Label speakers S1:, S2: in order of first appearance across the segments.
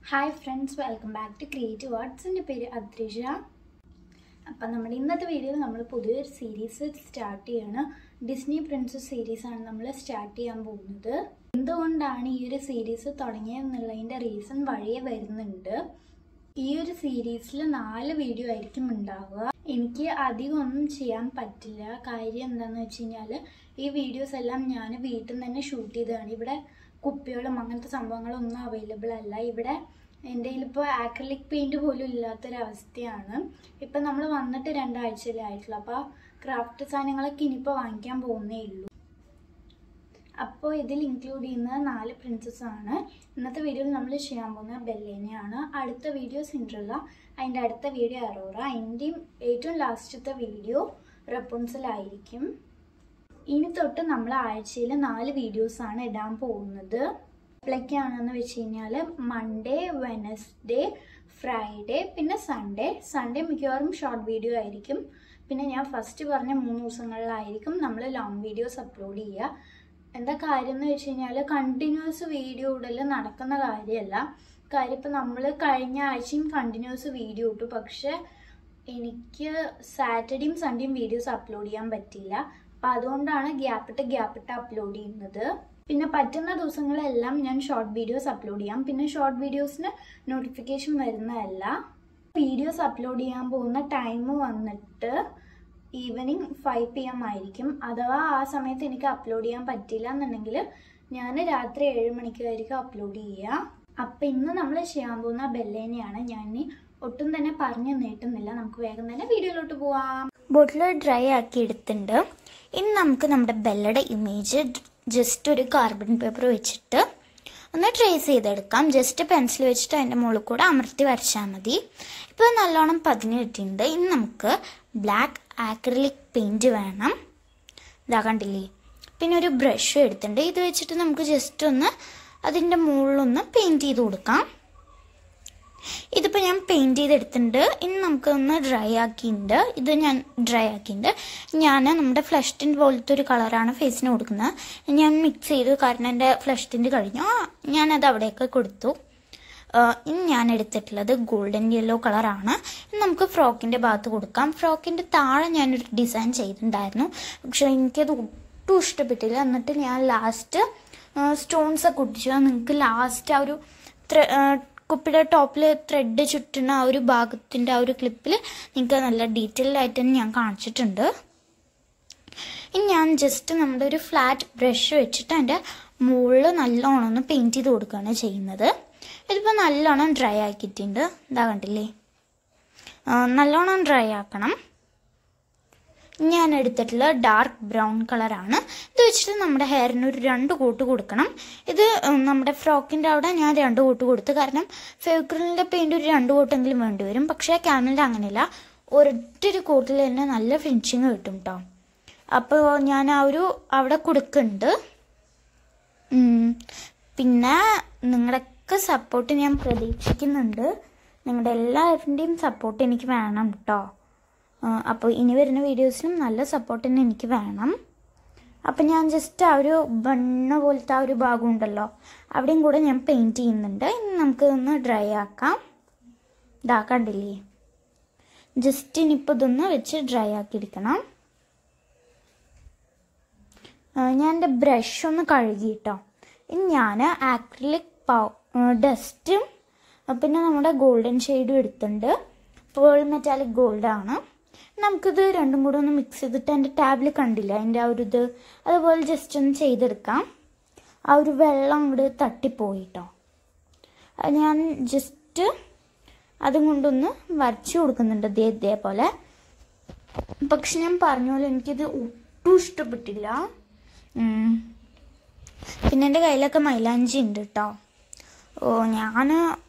S1: hi friends welcome back to creative arts എൻ്റെ പേര് അദ്രിജ അപ്പം നമ്മുടെ ഇന്നത്തെ വീഡിയോയിൽ നമ്മൾ പുതിയൊരു സീരീസ് സ്റ്റാർട്ട് ചെയ്യാണ് ഡിസ്നി പ്രിൻസസ് സീരീസാണ് നമ്മൾ സ്റ്റാർട്ട് ചെയ്യാൻ പോകുന്നത് എന്തുകൊണ്ടാണ് ഈ ഒരു സീരീസ് തുടങ്ങിയതെന്നുള്ളതിൻ്റെ റീസൺ വഴിയെ വരുന്നുണ്ട് ഈ ഒരു സീരീസിൽ നാല് വീഡിയോ ആയിരിക്കും ഉണ്ടാവുക എനിക്ക് അധികം ഒന്നും ചെയ്യാൻ പറ്റില്ല കാര്യം എന്താണെന്ന് വെച്ച് കഴിഞ്ഞാൽ ഈ വീഡിയോസ് എല്ലാം ഞാൻ വീട്ടിൽ നിന്ന് തന്നെ ഷൂട്ട് ചെയ്തതാണ് ഇവിടെ കുപ്പികളും അങ്ങനത്തെ സംഭവങ്ങളൊന്നും അവൈലബിൾ അല്ല ഇവിടെ എൻ്റെ കയ്യിലിപ്പോൾ ആക്രിലിക് പെയിൻറ് പോലും ഇല്ലാത്തൊരവസ്ഥയാണ് ഇപ്പം നമ്മൾ വന്നിട്ട് രണ്ടാഴ്ചയിലേ ആയിട്ടുള്ളൂ അപ്പോൾ ക്രാഫ്റ്റ് സാധനങ്ങളൊക്കെ ഇനിയിപ്പോൾ വാങ്ങിക്കാൻ പോകുന്നേ ഉള്ളൂ അപ്പോൾ ഇതിൽ ഇൻക്ലൂഡ് ചെയ്യുന്ന നാല് പ്രിൻസസ് ആണ് ഇന്നത്തെ വീഡിയോയിൽ നമ്മൾ ചെയ്യാൻ പോകുന്ന ബെല്ലേനെയാണ് അടുത്ത വീഡിയോ സിൻഡ്രല്ല അതിൻ്റെ അടുത്ത വീഡിയോ അറോറ അതിൻ്റെയും ഏറ്റവും ലാസ്റ്റത്തെ വീഡിയോ റെപ്പുൻസിലായിരിക്കും ഇനി തൊട്ട് നമ്മൾ ആഴ്ചയിൽ നാല് വീഡിയോസാണ് ഇടാൻ പോകുന്നത് എപ്പോഴൊക്കെയാണെന്ന് വെച്ച് കഴിഞ്ഞാൽ മൺഡേ വെനസ്ഡേ ഫ്രൈഡേ പിന്നെ സൺഡേ സൺഡേ മിക്കവാറും ഷോർട്ട് വീഡിയോ ആയിരിക്കും പിന്നെ ഞാൻ ഫസ്റ്റ് പറഞ്ഞ മൂന്ന് ദിവസങ്ങളിലായിരിക്കും നമ്മൾ ലോങ് വീഡിയോസ് അപ്ലോഡ് ചെയ്യുക എന്താ കാര്യം എന്ന് വെച്ച് കഴിഞ്ഞാൽ കണ്ടിന്യൂസ് വീഡിയോ ഇടൽ നടക്കുന്ന കാര്യമല്ല കാര്യം ഇപ്പം നമ്മൾ കഴിഞ്ഞ ആഴ്ചയും കണ്ടിന്യൂസ് വീഡിയോ ഇട്ടു പക്ഷെ എനിക്ക് സാറ്റർഡേയും സൺഡേയും വീഡിയോസ് അപ്ലോഡ് ചെയ്യാൻ പറ്റില്ല അപ്പം അതുകൊണ്ടാണ് ഗ്യാപ്പിട്ട് ഗ്യാപ്പിട്ട് അപ്ലോഡ് ചെയ്യുന്നത് പിന്നെ പറ്റുന്ന ദിവസങ്ങളെല്ലാം ഞാൻ ഷോർട്ട് വീഡിയോസ് അപ്ലോഡ് ചെയ്യാം പിന്നെ ഷോർട്ട് വീഡിയോസിന് നോട്ടിഫിക്കേഷൻ വരുന്നതല്ല വീഡിയോസ് അപ്ലോഡ് ചെയ്യാൻ പോകുന്ന ടൈം വന്നിട്ട് ഈവനിങ് ഫൈവ് പി എം ആയിരിക്കും അഥവാ ആ സമയത്ത് എനിക്ക് അപ്ലോഡ് ചെയ്യാൻ പറ്റില്ല എന്നുണ്ടെങ്കിൽ ഞാൻ രാത്രി ഏഴ് മണിക്കായിരിക്കും അപ്ലോഡ് ചെയ്യുക അപ്പം ഇന്ന് നമ്മൾ ചെയ്യാൻ പോകുന്ന ബെല്ലേനെയാണ് ഞാൻ ഇനി ഒട്ടും തന്നെ പറഞ്ഞു നീട്ടുന്നില്ല നമുക്ക് വേഗം തന്നെ വീഡിയോയിലോട്ട് പോവാം
S2: ബോട്ടിൽ ഡ്രൈ ആക്കി എടുത്തിട്ടുണ്ട് ഇനി നമുക്ക് നമ്മുടെ ബെല്ലയുടെ ഇമേജ് ജസ്റ്റ് ഒരു കാർബൺ പേപ്പർ വെച്ചിട്ട് ഒന്ന് ട്രേസ് ചെയ്തെടുക്കാം ജസ്റ്റ് പെൻസിൽ വെച്ചിട്ട് അതിൻ്റെ മുകളിൽ കൂടെ അമർത്തി വരച്ചാൽ മതി ഇപ്പോൾ നല്ലോണം പതിഞ്ഞ് കിട്ടിയിട്ടുണ്ട് ഇനി നമുക്ക് ബ്ലാക്ക് ആക്രിലിക് പെയിൻറ് വേണം ഇതാ കണ്ടില്ലേ പിന്നെ ഒരു ബ്രഷ് എടുത്തിട്ടുണ്ട് ഇത് വെച്ചിട്ട് നമുക്ക് ജസ്റ്റ് ഒന്ന് അതിൻ്റെ മുകളിലൊന്ന് പെയിൻറ് ചെയ്ത് കൊടുക്കാം ഇതിപ്പോൾ ഞാൻ പെയിൻറ് ചെയ്തെടുത്തിട്ടുണ്ട് ഇനി നമുക്കൊന്ന് ഡ്രൈ ആക്കിയിട്ടുണ്ട് ഇത് ഞാൻ ഡ്രൈ ആക്കിയിട്ടുണ്ട് ഞാൻ നമ്മുടെ ഫ്ലഷ് ടിൻ്റ് പോലത്തെ ഒരു കളറാണ് ഫേസിന് കൊടുക്കുന്നത് ഞാൻ മിക്സ് ചെയ്തു കാരണം എൻ്റെ ഫ്ലഷ് ടിൻ്റ് കഴിഞ്ഞു ആ ഞാനത് അവിടെയൊക്കെ കൊടുത്തു ഇനി ഞാൻ എടുത്തിട്ടുള്ളത് ഗോൾഡൻ യെല്ലോ കളറാണ് നമുക്ക് ഫ്രോക്കിൻ്റെ ഭാഗത്ത് കൊടുക്കാം ഫ്രോക്കിൻ്റെ താഴെ ഞാനൊരു ഡിസൈൻ ചെയ്തിട്ടുണ്ടായിരുന്നു പക്ഷെ എനിക്കത് ഒട്ടും ഇഷ്ടപ്പെട്ടില്ല എന്നിട്ട് ഞാൻ ലാസ്റ്റ് സ്റ്റോൺസ് ഒക്കെ ഒട്ടിച്ചു നിങ്ങൾക്ക് ലാസ്റ്റ് ആ ഒരു കുപ്പിയുടെ ടോപ്പിൽ ത്രെഡ് ചുറ്റുന്ന ആ ഒരു ഭാഗത്തിൻ്റെ ആ ഒരു ക്ലിപ്പിൽ നിങ്ങൾക്ക് നല്ല ഡീറ്റെയിൽഡ് ആയിട്ട് തന്നെ ഞാൻ കാണിച്ചിട്ടുണ്ട് ഇനി ഞാൻ ജസ്റ്റ് നമ്മുടെ ഒരു ഫ്ലാറ്റ് ബ്രഷ് വെച്ചിട്ട് അതിൻ്റെ മുകളിൽ നല്ലോണം ഒന്ന് പെയിൻറ്റ് ചെയ്ത് കൊടുക്കുകയാണ് ചെയ്യുന്നത് ഇതിപ്പോൾ നല്ലോണം ഡ്രൈ ആക്കിയിട്ടുണ്ട് ഇതാ കണ്ടില്ലേ നല്ലോണം ഡ്രൈ ആക്കണം ഞാൻ എടുത്തിട്ടുള്ള ഡാർക്ക് ബ്രൗൺ കളറാണ് ഇത് വെച്ചിട്ട് നമ്മുടെ ഹെയറിന് ഒരു രണ്ട് കോട്ട് കൊടുക്കണം ഇത് നമ്മുടെ ഫ്രോക്കിൻ്റെ അവിടെ ഞാൻ രണ്ട് കോട്ട് കൊടുത്തു കാരണം ഫെവിക്രിലിൻ്റെ പെയിൻറ് ഒരു രണ്ട് കോട്ടെങ്കിലും വേണ്ടി വരും പക്ഷേ ക്യാമലിൻ്റെ അങ്ങനെയല്ല ഒരൊറ്റൊരു കോട്ടിൽ തന്നെ നല്ല ഫിനിഷിങ് കിട്ടും കേട്ടോ അപ്പോൾ ഞാൻ ആ ഒരു അവിടെ കൊടുക്കുന്നുണ്ട് പിന്നെ നിങ്ങളുടെയൊക്കെ സപ്പോർട്ട് ഞാൻ പ്രതീക്ഷിക്കുന്നുണ്ട് നിങ്ങളുടെ എല്ലാവരുടെയും സപ്പോർട്ട് എനിക്ക് വേണം കേട്ടോ അപ്പോൾ ഇനി വരുന്ന വീഡിയോസിലും നല്ല സപ്പോർട്ട് തന്നെ എനിക്ക് വേണം അപ്പം ഞാൻ ജസ്റ്റ് ആ ഒരു ബണ്ണ പോലത്തെ ആ ഒരു ഭാഗം ഉണ്ടല്ലോ അവിടെയും കൂടെ ഞാൻ പെയിൻറ്റ് ചെയ്യുന്നുണ്ട് ഇനി നമുക്ക് ഒന്ന് ഡ്രൈ ആക്കാം ഇതാ കണ്ടില്ലേ ജസ്റ്റ് ഇനിയിപ്പോൾ ഇതൊന്ന് വെച്ച് ഡ്രൈ ആക്കി എടുക്കണം ഞാൻ എൻ്റെ ബ്രഷ് ഒന്ന് കഴുകി കേട്ടോ ഇനി ഞാൻ ആക്രിലിക് പൗ ഡസ്റ്റും പിന്നെ നമ്മുടെ ഗോൾഡൻ ഷെയ്ഡും എടുത്തിട്ടുണ്ട് പേൾ മെറ്റാലിക് ഗോൾഡാണ് നമുക്കിത് രണ്ടും കൂടെ ഒന്ന് മിക്സ് ചെയ്തിട്ട് എൻ്റെ ടാബിൽ കണ്ടില്ല അതിൻ്റെ ആ ഒരു ഇത് അതുപോലെ ജസ്റ്റ് ഒന്ന് ചെയ്തെടുക്കാം ആ ഒരു വെള്ളം അങ്ങോട്ട് തട്ടിപ്പോയി കേട്ടോ ഞാൻ ജസ്റ്റ് അതും കൊണ്ടൊന്ന് വരച്ചു കൊടുക്കുന്നുണ്ട് ഇതേ ഇതേപോലെ പക്ഷെ ഞാൻ പറഞ്ഞ പോലെ എനിക്കിത് ഒട്ടും ഇഷ്ടപ്പെട്ടില്ല പിന്നെ എൻ്റെ കയ്യിലൊക്കെ മൈലാഞ്ചി ഉണ്ട് കേട്ടോ ഓ ഞാൻ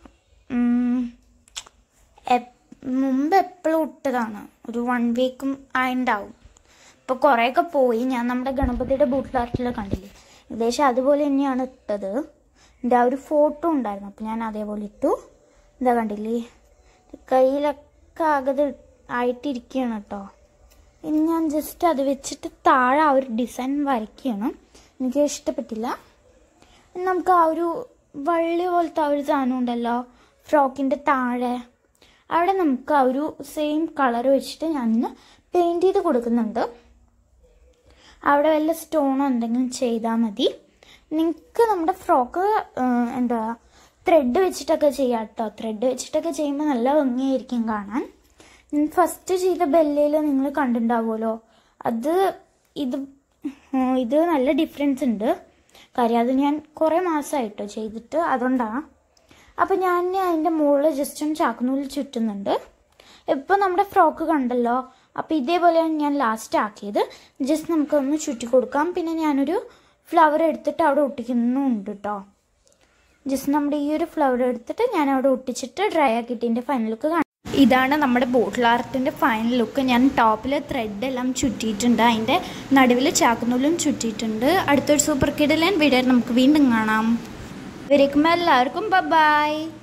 S2: മുമ്പ് എപ്പോഴും ഇട്ടതാണ് ഒരു വൺ വീക്കും ആയിണ്ടാവും ഇപ്പോൾ കുറേയൊക്കെ പോയി ഞാൻ നമ്മുടെ ഗണപതിയുടെ ബൂട്ടിലാർട്ടിൽ കണ്ടില്ലേ ഏകദേശം അതുപോലെ തന്നെയാണ് ഇട്ടത് എൻ്റെ ആ ഒരു ഫോട്ടോ ഉണ്ടായിരുന്നു അപ്പോൾ ഞാൻ അതേപോലെ ഇട്ടു എന്താ കണ്ടില്ലേ കയ്യിലൊക്കെ ആകത് ആയിട്ടിരിക്കുകയാണ് കേട്ടോ ഇനി ഞാൻ ജസ്റ്റ് അത് വെച്ചിട്ട് താഴെ ആ ഒരു ഡിസൈൻ വരയ്ക്കുകയാണ് എനിക്ക് ഇഷ്ടപ്പെട്ടില്ല നമുക്ക് ആ ഒരു വള്ളി പോലത്തെ ആ ഒരു സാധനം ഉണ്ടല്ലോ ഫ്രോക്കിൻ്റെ താഴെ അവിടെ നമുക്ക് ആ ഒരു സെയിം കളർ വെച്ചിട്ട് ഞാനൊന്ന് പെയിൻറ് ചെയ്ത് കൊടുക്കുന്നുണ്ട് അവിടെ വല്ല സ്റ്റോണോ എന്തെങ്കിലും ചെയ്താൽ മതി നിങ്ങൾക്ക് നമ്മുടെ ഫ്രോക്ക് എന്താ ത്രെഡ് വെച്ചിട്ടൊക്കെ ചെയ്യാം കേട്ടോ ത്രെഡ് വെച്ചിട്ടൊക്കെ ചെയ്യുമ്പോൾ നല്ല ഭംഗിയായിരിക്കും കാണാൻ ഫസ്റ്റ് ചെയ്ത ബെല്ലയിൽ നിങ്ങൾ കണ്ടിട്ടുണ്ടാവുമല്ലോ അത് ഇത് ഉം, ഇത് നല്ല ഡിഫറൻസ് ഉണ്ട് കാര്യം അത് ഞാൻ കുറേ മാസമായിട്ടോ ചെയ്തിട്ട് അതുകൊണ്ടാണ് അപ്പോൾ ഞാൻ അതിൻ്റെ മുകളിൽ ജസ്റ്റ് ഒന്ന് ചാക്കുനൂലിൽ ചുറ്റുന്നുണ്ട് ഇപ്പോൾ നമ്മുടെ ഫ്രോക്ക് കണ്ടല്ലോ അപ്പോൾ ഇതേപോലെയാണ് ഞാൻ ലാസ്റ്റ് ആക്കിയത് ജസ്റ്റ് നമുക്കൊന്ന് ചുറ്റി കൊടുക്കാം പിന്നെ ഞാനൊരു ഫ്ലവർ എടുത്തിട്ട് അവിടെ ഒട്ടിക്കുന്നുണ്ട് കേട്ടോ ജസ്റ്റ് നമ്മുടെ ഈ ഒരു ഫ്ലവർ എടുത്തിട്ട് ഞാൻ അവിടെ ഒട്ടിച്ചിട്ട് ഡ്രൈ ആക്കിയിട്ട് ഇതിൻ്റെ ഫൈനൽ ലുക്ക് കാണാം ഇതാണ് നമ്മുടെ ബോട്ടിൽ ആർട്ടിൻ്റെ ഫൈനൽ ലുക്ക് ഞാൻ ടോപ്പിൽ ത്രെഡ് എല്ലാം ചുറ്റിയിട്ടുണ്ട് അതിൻ്റെ നടുവിൽ ചാക്കുനൂലും ചുറ്റിയിട്ടുണ്ട് അടുത്തൊരു സൂപ്പർ കിഡിലൻ വീഡിയോ നമുക്ക് വീണ്ടും കാണാം ഇവരേക്കും എല്ലാവർക്കും ബൈ